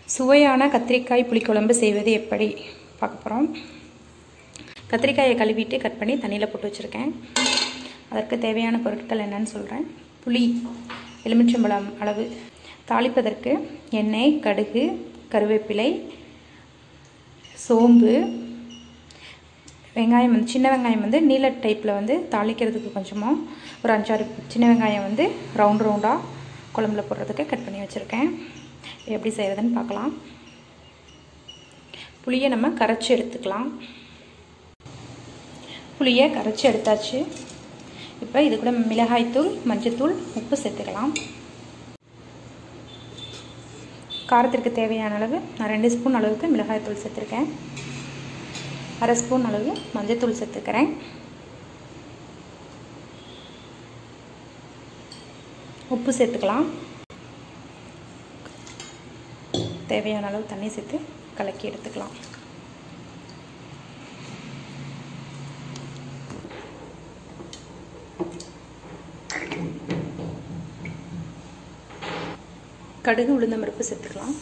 சுவையான கத்திரிக்காய் புளிக்குழம்பு செய்வது எப்படி பார்க்க போகிறோம் கத்திரிக்காயை கழுவிட்டு கட் பண்ணி தண்ணியில் போட்டு வச்சுருக்கேன் அதற்கு தேவையான பொருட்கள் என்னன்னு சொல்கிறேன் புளி எலுமிச்சம்பழம் அளவு தாளிப்பதற்கு எண்ணெய் கடுகு கருவேப்பிலை சோம்பு வெங்காயம் வந்து சின்ன வெங்காயம் வந்து நீல டைப்பில் வந்து தாளிக்கிறதுக்கு கொஞ்சமாக ஒரு அஞ்சாறு சின்ன வெங்காயம் வந்து ரவுண்ட் ரவுண்டாக குழம்புல போடுறதுக்கு கட் பண்ணி வச்சுருக்கேன் எப்படி செய்கிறதுன்னு பார்க்கலாம் புளியை நம்ம கரைச்சி எடுத்துக்கலாம் புளியை கரைச்சி எடுத்தாச்சு இப்போ இது கூட மிளகாய்த்தூள் மஞ்சத்தூள் உப்பு சேர்த்துக்கலாம் காரத்திற்கு தேவையான அளவு நான் ரெண்டு ஸ்பூன் அளவுக்கு மிளகாய்த்தூள் சேர்த்துருக்கேன் அரை ஸ்பூன் அளவு மஞ்சத்தூள் சேர்த்துக்கிறேன் உப்பு சேர்த்துக்கலாம் தேவையான அளவு தண்ணி சேர்த்து கலக்கி எடுத்துக்கலாம் கடுகு உளுந்த பருப்பு சேர்த்துக்கலாம்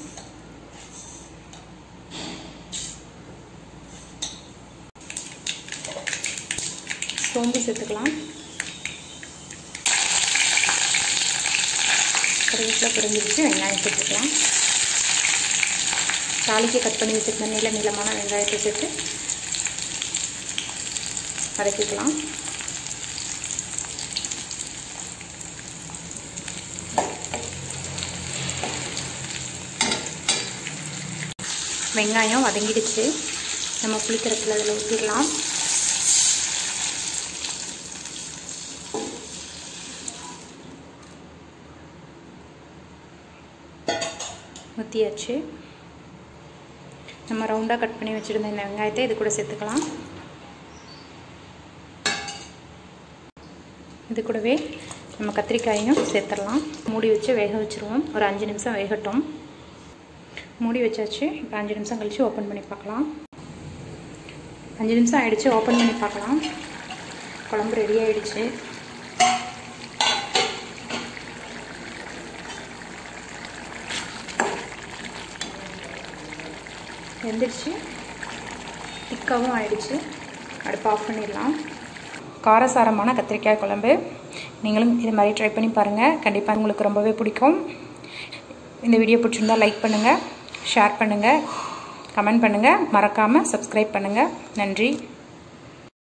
சோம்பு சேர்த்துக்கலாம் கருவேப்பிலை பிறந்துச்சு வெங்காயம் சேர்த்துக்கலாம் தாளிக்கு கட் பண்ணி வச்சுருந்த நீள நீளமான வெங்காயத்தை சேர்த்து வதக்கிக்கலாம் வெங்காயம் வதங்கிடுச்சு நம்ம புளிக்கரத்தில் அதில் ஊற்றிடலாம் ஊற்றியாச்சு நம்ம ரவுண்டாக கட் பண்ணி வச்சுருந்த இந்த வெங்காயத்தை இது கூட சேர்த்துக்கலாம் இது கூடவே நம்ம கத்திரிக்காயையும் சேர்த்துடலாம் மூடி வச்சு வேக வச்சுருவோம் ஒரு அஞ்சு நிமிஷம் வேகட்டும் மூடி வச்சாச்சு இப்போ அஞ்சு நிமிஷம் கழித்து ஓப்பன் பண்ணி பார்க்கலாம் அஞ்சு நிமிஷம் ஆகிடுச்சு ஓப்பன் பண்ணி பார்க்கலாம் குழம்பு ரெடி ஆகிடுச்சு வெந்துடுச்சு திக்காகவும் ஆயிடுச்சு அடுப்பு ஆஃப் பண்ணிடலாம் காரசாரமான கத்திரிக்காய் குழம்பு நீங்களும் இது மாதிரி ட்ரை பண்ணி பாருங்கள் கண்டிப்பாக உங்களுக்கு ரொம்பவே பிடிக்கும் இந்த வீடியோ பிடிச்சிருந்தால் லைக் பண்ணுங்கள் ஷேர் பண்ணுங்கள் கமெண்ட் பண்ணுங்கள் மறக்காமல் சப்ஸ்கிரைப் பண்ணுங்கள் நன்றி